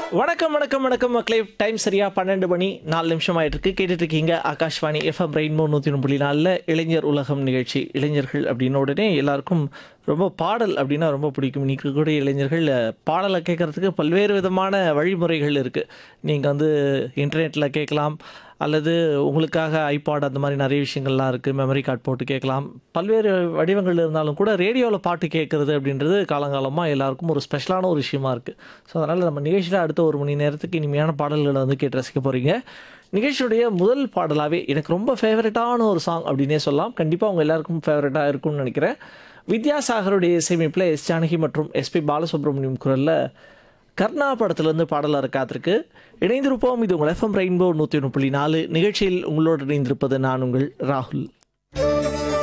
வணக்கம் வணக்கம் வணக்கம் மக்களே டைம் சரியா பன்னெண்டு மணி நாலு நிமிஷம் ஆயிட்டு இருக்கு கேட்டுட்டு இருக்கீங்க ஆகாஷ்வாணி எஃப்எம் ரெயின்போ நூற்றி புள்ளி நாலில் இளைஞர் உலகம் நிகழ்ச்சி இளைஞர்கள் அப்படின்ன உடனே எல்லாருக்கும் ரொம்ப பாடல் அப்படின்னா ரொம்ப பிடிக்கும் இன்னைக்கு கூட இளைஞர்கள் அஹ், பாடலை கேட்கறதுக்கு பல்வேறு விதமான வழிமுறைகள் இருக்குது நீங்கள் வந்து இன்டர்நெட்டில் கேட்கலாம் அல்லது உங்களுக்காக ஐபாட் அந்த மாதிரி நிறைய விஷயங்கள்லாம் இருக்குது மெமரி கார்டு போட்டு கேட்கலாம் பல்வேறு வடிவங்கள் இருந்தாலும் கூட ரேடியோவில் பாட்டு கேட்குறது அப்படின்றது காலங்காலமாக எல்லாருக்கும் ஒரு ஸ்பெஷலான ஒரு விஷயமா இருக்குது ஸோ அதனால் நம்ம நிகழ்ச்சியில் அடுத்த ஒரு மணி நேரத்துக்கு இனிமையான பாடல்களை வந்து கேட்டு ரசிக்க போகிறீங்க நிகழ்ச்சியுடைய முதல் பாடலாகவே எனக்கு ரொம்ப ஃபேவரட்டான ஒரு சாங் அப்படின்னே சொல்லலாம் கண்டிப்பாக அவங்க எல்லாருக்கும் ஃபேவரட்டாக இருக்கும்னு நினைக்கிறேன் வித்யாசாகருடைய இசையமைப்பில் எஸ் ஜானகி மற்றும் எஸ்பி பாலசுப்ரமணியம் குரலில் கர்ணா படத்துலேருந்து பாடலாக காத்திருக்கு இணைந்திருப்போம் இது உங்கள் எஃப்எம் ரெயின்போ நூற்றி ஒன்று புள்ளி நாலு நிகழ்ச்சியில் உங்களோடு இணைந்திருப்பது நான் உங்கள் ராகுல்